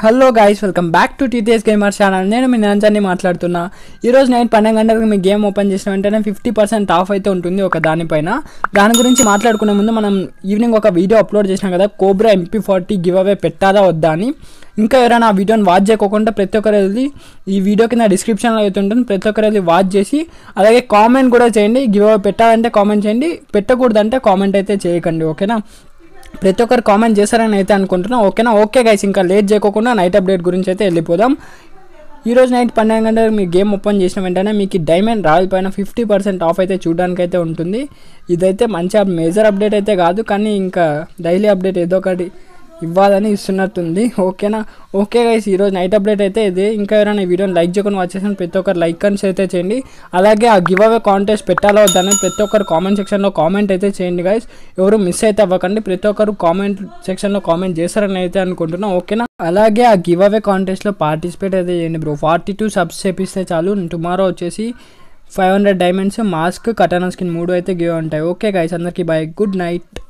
hello guys welcome back to TTS gamer channel నేను మీ నిరంజన్ని మాట్లాడుతున్నా ఈరోజు నైట్ పన్నెండు గంటలకు మీ గేమ్ ఓపెన్ చేసిన వెంటనే ఫిఫ్టీ పర్సెంట్ ఆఫ్ అయితే ఉంటుంది ఒక దానిపైన దాని గురించి మాట్లాడుకునే ముందు మనం ఈవినింగ్ ఒక వీడియో అప్లోడ్ చేసినాం కదా cobra MP forty giveaway పెట్టాదా వద్దా అని ఇంకా ఎవరైనా ఆ వీడియోని వాచ్ చేయకోకుండా ప్రతి ఒక్కరు వెళ్ళి ఈ వీడియో కింద డిస్క్రిప్షన్లో అయితే ఉంటుంది ప్రతి ఒక్కరు వెళ్ళి వాచ్ చేసి అలాగే కామెంట్ కూడా చేయండి గివ్ అవే పెట్టాలంటే కామెంట్ చేయండి పెట్టకూడదంటే కామెంట్ అయితే చేయకండి ఓకేనా ప్రతి ఒక్కరు కామెంట్ చేశారని అయితే అనుకుంటున్నా ఓకేనా ఓకే గైస్ ఇంకా లేట్ చేయకోకుండా నైట్ అప్డేట్ గురించి అయితే వెళ్ళిపోదాం ఈ రోజు నైట్ పన్నెండు గంటలకు మీ గేమ్ ఓపెన్ చేసిన వెంటనే మీకు డైమండ్ రాయల్ పైన ఫిఫ్టీ పర్సెంట్ ఆఫ్ అయితే చూడడానికి అయితే ఉంటుంది ఇదైతే మంచి మేజర్ అప్డేట్ అయితే కాదు కానీ ఇంకా డైలీ అప్డేట్ ఏదో ఒకటి ఇవ్వాలని ఇస్తున్నట్టుంది ఓకేనా ఓకే గైస్ ఈరోజు నైట్ అప్డేట్ అయితే ఇదే ఇంకా ఎవరైనా ఈ వీడియోని లైక్ చేయకుండా వచ్చేసాను ప్రతి ఒక్కరు లైక్ అని అయితే చేయండి అలాగే ఆ గివ్ అవే కాంటెస్ట్ పెట్టాలో వద్దని ప్రతి ఒక్కరు కామెంట్ సెక్షన్లో కామెంట్ అయితే చేయండి గైస్ ఎవరు మిస్ అయితే అవ్వకండి ప్రతి ఒక్కరు కామెంట్ సెక్షన్లో కామెంట్ చేస్తారని అయితే అనుకుంటున్నా ఓకేనా అలాగే ఆ గివ్ అవే కాంటెస్ట్లో పార్టిసిపేట్ అయితే చేయండి బ్రో ఫార్టీ టూ సబ్స్ చేపిస్తే చాలు టుమారో వచ్చేసి five hundred diamonds mask katana skin మూడు అయితే గివ్ ఉంటాయి ఓకే గైస్ అందరికీ బాయ్ గుడ్ నైట్